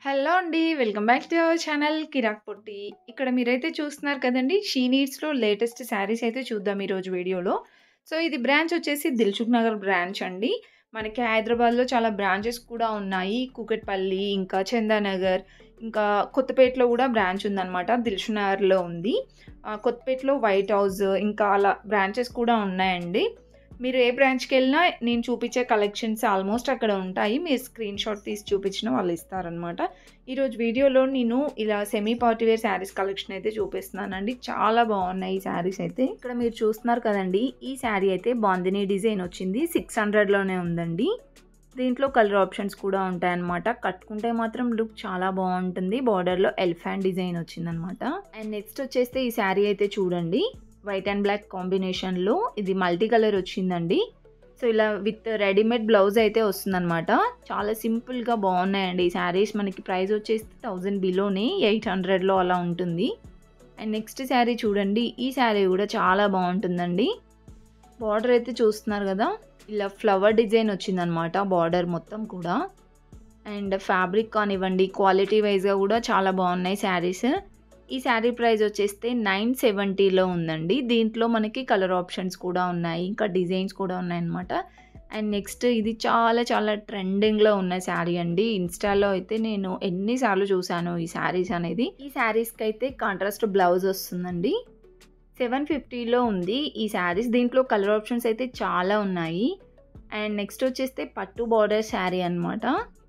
Hello అండి. Welcome back to our channel Kirak Potti. ఇక్కడ మీరైతే చూస్తున్నారు కదండీ! షీ నీడ్స్‌లో లేటెస్ట్ శారీస్ అయితే చూద్దాం ఈరోజు వీడియోలో. సో, ఇది బ్రాంచ్ వచ్చేసి దిల్సుఖ్ నగర్ బ్రాంచ్ అండి. మనకి హైదరాబాద్‌లో చాలా బ్రాంచెస్ కూడా ఉన్నాయి. కూకట్పల్లి, ఇంకా చందానగర్, ఇంకా కొత్తపేటలో కూడా బ్రాంచ్ ఉందనమాట. దిల్సుఖ్ నగర్‌లో ఉంది. ఆహ్, కొత్తపేటలో వైట్ హౌస్ ఇంకా అలా బ్రాంచెస్ కూడా ఉన్నాయండి. మీరు ఏ బ్రాంచ్‌కెళ్ళినా నేను చూపించే కలెక్షన్స్ ఆల్మోస్ట్ అక్కడ ఉంటాయి. మీరు స్క్రీన్‌షాట్ తీసి చూపించినా వాళ్ళు ఇస్తారనమాట. ఈరోజు వీడియోలో నేను ఇలా semi party wear saris collection అయితే చూపిస్తున్నానండి. చాలా బాగున్నాయి ఈ శారీస్ అయితే. ఇక్కడ మీరు చూస్తున్నారు కదండీ! ఈ శారీ అయితే బాందిని డిజైన్ వచ్చింది. 600లోనే ఉందండి. దీంట్లో కలర్ ఆప్షన్స్ కూడా ఉంటాయన్నమాట. కట్టుకుంటే మాత్రం లుక్ చాలా బాగుంటుంది. బార్డర్‌లో ఎలిఫెంట్ డిజైన్ వచ్చిందనమాట. అండ్ నెక్స్ట్ వచ్చేస్తే ఈ శారీ అయితే చూడండి. వైట్ అండ్ బ్లాక్ కాంబినేషన్‌లో ఇది మల్టీ కలర్ వచ్చిందండి. సో, ఇలా విత్ రెడీమేడ్ బ్లౌజ్ అయితే వస్తుందనమాట. చాలా సింపుల్‌గా బాగున్నాయండి ఈ శారీస్. మనకి ప్రైస్ వచ్చేసి 1000 బిలోనే 800లో అలా ఉంటుంది. అండ్ నెక్స్ట్ శారీ చూడండి. ఈ శారీ కూడా చాలా బాగుంటుందండి. బార్డర్ అయితే చూస్తున్నారు కదా! ఇలా ఫ్లవర్ డిజైన్ వచ్చిందనమాట బార్డర్ మొత్తం కూడా. అండ్ ఫ్యాబ్రిక్ కానివ్వండి, క్వాలిటీ వైస్‌గా కూడా చాలా బాగున్నాయి శారీస్. ఈ శారీ ప్రైస్ వచ్చేస్తే 970లో ఉందండి. దీంట్లో మనకి కలర్ ఆప్షన్స్ కూడా ఉన్నాయి. ఇంకా డిజైన్స్ కూడా ఉన్నాయన్నమాట. అండ్ నెక్స్ట్ ఇది చాలా చాలా ట్రెండింగ్‌లో ఉన్న శారీ అండి. ఇన్‌స్టాలో అయితే నేను ఎన్ని సార్లు చూసానో ఈ శారీస్ అనేది. ఈ శారీస్‌కి అయితే కాంట్రాస్ట్ బ్లౌజ్ వస్తుందండి. 750లో ఉంది ఈ శారీస్. దీంట్లో కలర్ ఆప్షన్స్ అయితే చాలా ఉన్నాయి. అండ్ నెక్స్ట్ వచ్చేస్తే పట్టు బార్డర్ శారీ అనమాట.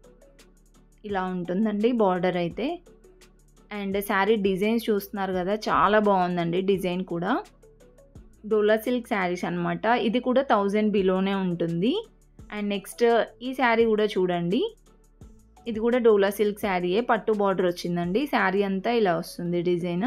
ఇలా ఉంటుందండి బార్డర్ అయితే. అండ్ శారీ డిజైన్స్ చూస్తున్నారు కదా! చాలా బాగుందండి డిజైన్ కూడా. డోలా సిల్క్ శారీస్ అనమాట. ఇది కూడా 1000 బిలోనే ఉంటుంది. అండ్ నెక్స్ట్ ఈ శారీ కూడా చూడండి. ఇది కూడా డోలా సిల్క్ శారీయే. పట్టు బార్డర్ వచ్చిందండి. శారీ అంతా ఇలా వస్తుంది డిజైన్.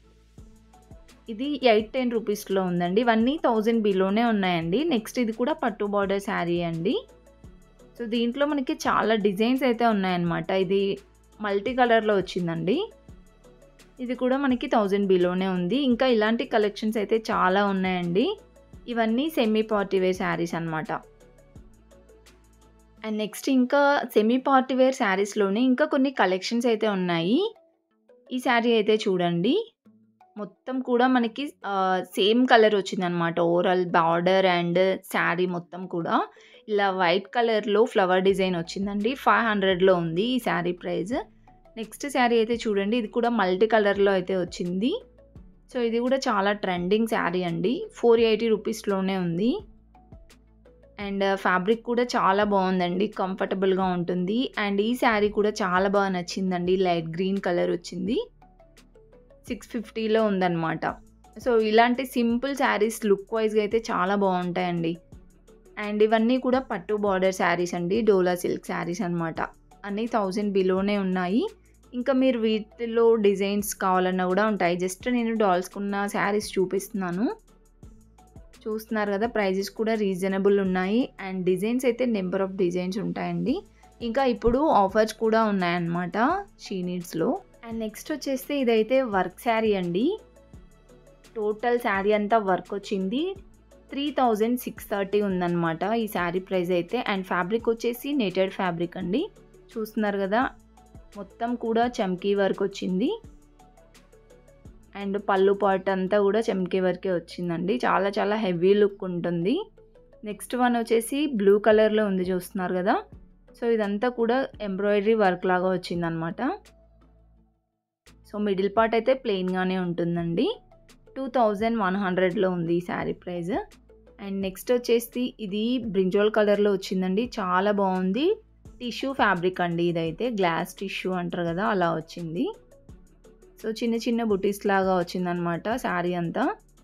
ఇది 810 రూపీస్‌లో ఉందండి. ఇవన్నీ 1000 బిలోనే ఉన్నాయండి. నెక్స్ట్ ఇది కూడా పట్టు బార్డర్ శారీ అండి. సో, దీంట్లో మనకి చాలా డిజైన్స్ అయితే ఉన్నాయన్నమాట. ఇది మల్టీ కలర్‌లో వచ్చిందండి. ఇది కూడా మనకి 1000 బిలోనే ఉంది. ఇంకా ఇలాంటి కలెక్షన్స్ అయితే చాలా ఉన్నాయండి. ఇవన్నీ సెమీ పార్టీ వేర్ శారీస్ అనమాట. అండ్ నెక్స్ట్ ఇంకా సెమీ పార్టీ వేర్ శారీస్‌లోనే ఇంకా కొన్ని కలెక్షన్స్ అయితే ఉన్నాయి. ఈ శారీ అయితే చూడండి. మొత్తం కూడా మనకి ఆహ్, సేమ్ కలర్ వచ్చిందనమాట. ఓవరాల్ బార్డర్ అండ్ శారీ మొత్తం కూడా ఇలా వైట్ కలర్‌లో ఫ్లవర్ డిజైన్ వచ్చిందండి. 500లో ఉంది ఈ శారీ ప్రైస్. నెక్స్ట్ శారీ అయితే చూడండి. ఇది కూడా మల్టీ కలర్‌లో అయితే వచ్చింది. సో, ఇది కూడా చాలా ట్రెండింగ్ శారీ అండి. 480 రూపీస్‌లోనే ఉంది. అండ్ ఫ్యాబ్రిక్ కూడా చాలా బాగుందండి. కంఫర్టబుల్‌గా ఉంటుంది. అండ్ ఈ శారీ కూడా చాలా బాగా నచ్చిందండి. లైట్ గ్రీన్ కలర్ వచ్చింది. 650లో ఉందన్నమాట. సో, ఇలాంటి సింపుల్ శారీస్ లుక్ వైస్‌గా అయితే చాలా బాగుంటాయండి. అండ్ ఇవన్నీ కూడా పట్టు బార్డర్ శారీస్ అండి. డోలా సిల్క్ శారీస్ అనమాట. అన్నీ 1000 బిలోనే ఉన్నాయి. ఇంకా మీరు వీటిలో డిజైన్స్ కావాలన్నా కూడా ఉంటాయి. జస్ట్ నేను డాల్స్‌కున్న శారీస్ చూపిస్తున్నాను. చూస్తున్నారు కదా! ప్రైజెస్ కూడా రీజనబుల్ ఉన్నాయి. అండ్ డిజైన్స్ అయితే నెంబర్ ఆఫ్ డిజైన్స్ ఉంటాయండి. ఇంకా ఇప్పుడు ఆఫర్స్ కూడా ఉన్నాయన్నమాట షీ నీడ్స్‌లో. అండ్ నెక్స్ట్ వచ్చేస్తే ఇదైతే వర్క్ శారీ అండి. టోటల్ శారీ అంతా వర్క్ వచ్చింది. 3630 ఉందన్నమాట ఈ శారీ ప్రైస్ అయితే. అండ్ ఫ్యాబ్రిక్ వచ్చేసి నెటెడ్ ఫ్యాబ్రిక్ అండి. చూస్తున్నారు కదా! మొత్తం కూడా చమ్కీ వర్క్ వచ్చింది. అండ్ పళ్ళు పార్ట్ అంతా కూడా చమ్కీ వర్కే వచ్చిందండి. చాలా చాలా హెవీ లుక్ ఉంటుంది. నెక్స్ట్ వన్ వచ్చేసి బ్లూ కలర్‌లో ఉంది చూస్తున్నారు కదా! సో, ఇదంతా కూడా ఎంబ్రాయిడరీ వర్క్ లాగా వచ్చిందనమాట. సో, మిడిల్ పార్ట్ అయితే ప్లెయిన్‌గానే ఉంటుందండి. 2100లో ఉంది ఈ శారీ ప్రైస్. అండ్ నెక్స్ట్ వచ్చేసి ఇది బ్రింజాల్ కలర్‌లో వచ్చిందండి. చాలా బాగుంది. టిష్యూ ఫ్యాబ్రిక్ అండి ఇదైతే. గ్లాస్ టిష్యూ అంటారు కదా! అలా వచ్చింది. సో, చిన్న చిన్న బుటీస్ లాగా వచ్చిందనమాట శారీ అంతా.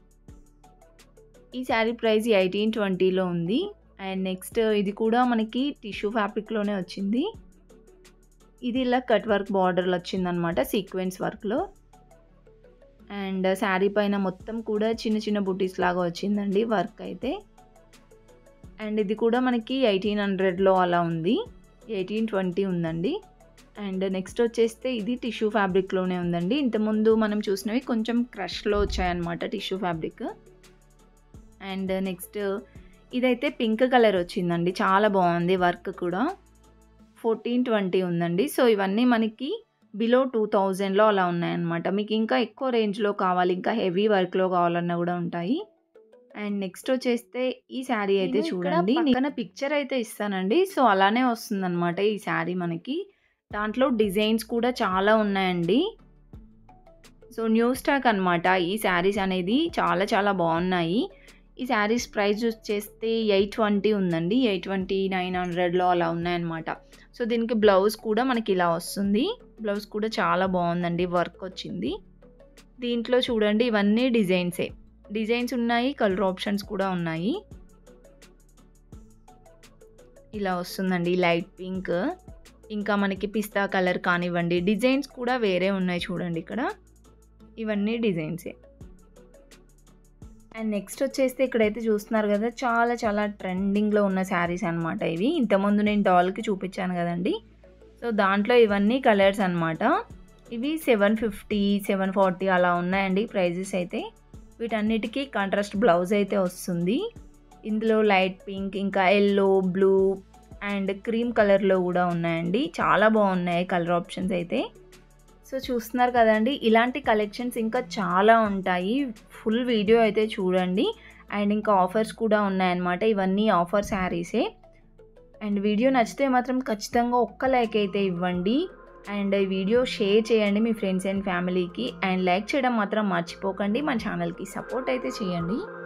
ఈ శారీ ప్రైస్ 1820లో ఉంది. అండ్ నెక్స్ట్ ఇది కూడా మనకి టిష్యూ ఫ్యాబ్రిక్‌లోనే వచ్చింది. ఇది ఇలా కట్ వర్క్ బార్డర్‌లో వచ్చిందనమాట సీక్వెన్స్ వర్క్‌లో. అండ్ శారీ పైన మొత్తం కూడా చిన్న చిన్న బుటీస్ లాగా వచ్చిందండి వర్క్ అయితే. అండ్ ఇది కూడా మనకి 1800లో అలా ఉంది. 1820 ఉందండి. అండ్ నెక్స్ట్ వచ్చేస్తే ఇది టిష్యూ ఫ్యాబ్రిక్‌లోనే ఉందండి. ఇంతకుముందు మనం చూసినవి కొంచెం క్రష్‌లో వచ్చాయన్నమాట టిష్యూ ఫ్యాబ్రిక్. అండ్ నెక్స్ట్ ఇదైతే పింక్ కలర్ వచ్చిందండి. చాలా బాగుంది వర్క్ కూడా. ఫోర్టీన్ ట్వంటీ ఉందండి సో ఇవన్నీ మనకి బిలో టూ థౌజండ్లో అలా ఉన్నాయన్నమాట మీకు ఇంకా ఎక్కువ రేంజ్లో కావాలి ఇంకా హెవీ వర్క్లో కావాలన్నా కూడా ఉంటాయి అండ్ నెక్స్ట్ వచ్చేస్తే ఈ శారీ అయితే నేను ఇక్కడ చూడండి పక్- పక్కన పిక్చర్ అయితే ఇస్తానండి సో అలానే వస్తుందన్నమాట ఈ శారీ మనకి దాంట్లో డిజైన్స్ కూడా చాలా ఉన్నాయండి సో న్యూ స్టాక్ అనమాట ఈ శారీస్ అనేది చాలా చాలా బాగున్నాయి ఈ శారీస్ ప్రైస్ వచ్చేస్తే ఎయిట్ ట్వంటీ ఉందండి ఎయిట్ ట్వంటీ నైన్ హండ్రెడ్లో అలా ఉన్నాయన్నమాట సో దీనికి బ్లౌజ్ కూడా మనకి ఇలా వస్తుంది బ్లౌజ్ కూడా చాలా బాగుందండి వర్క్ వచ్చింది దీంట్లో చూడండి ఇవన్నీ డిజైన్సే డిజైన్స్ ఉన్నాయి కలర్ ఆప్షన్స్ కూడా ఉన్నాయి ఇలా వస్తుందండి లైట్ పింక్ ఇంకా మనకి పిస్తా కలర్ కానివ్వండి డిజైన్స్ కూడా వేరే ఉన్నాయి చూడండి ఇక్కడ ఇవన్నీ డిజైన్సే అండ్ నెక్స్ట్ వచ్చేస్తే ఇక్కడైతే చూస్తున్నారు కదా చాలా చాలా ట్రెండింగ్లో ఉన్న శారీస్ అనమాట ఇవి ఇంతకుముందు నేను డాల్కి చూపించాను కదండి సో దాంట్లో ఇవన్నీ కలర్స్ అనమాట ఇవి సెవెన్ ఫిఫ్టీ సెవెన్ ఫార్టీ అలా ఉన్నాయండి ప్రైజెస్ అయితే వీటన్నిటికీ కాంట్రాస్ట్ బ్లౌజ్ అయితే వస్తుంది ఇందులో లైట్ పింక్ ఇంకా ఎల్లో బ్లూ అండ్ క్రీమ్ కలర్లో కూడా ఉన్నాయండి చాలా బాగున్నాయి కలర్ ఆప్షన్స్ అయితే సో చూస్తున్నారు కదండి ఇలాంటి కలెక్షన్స్ ఇంకా చాలా ఉంటాయి ఫుల్ వీడియో అయితే చూడండి అండ్ ఇంకా ఆఫర్స్ కూడా ఉన్నాయన్నమాట ఇవన్నీ ఆఫర్ శారీసే అండ్ వీడియో నచ్చితే మాత్రం ఖచ్చితంగా ఒక్క లైక్ అయితే ఇవ్వండి అండ్ ఈ వీడియో షేర్ చేయండి మీ ఫ్రెండ్స్ అండ్ ఫ్యామిలీకి అండ్ లైక్ చేయడం మాత్రం మర్చిపోకండి మన ఛానల్కి సపోర్ట్ అయితే చేయండి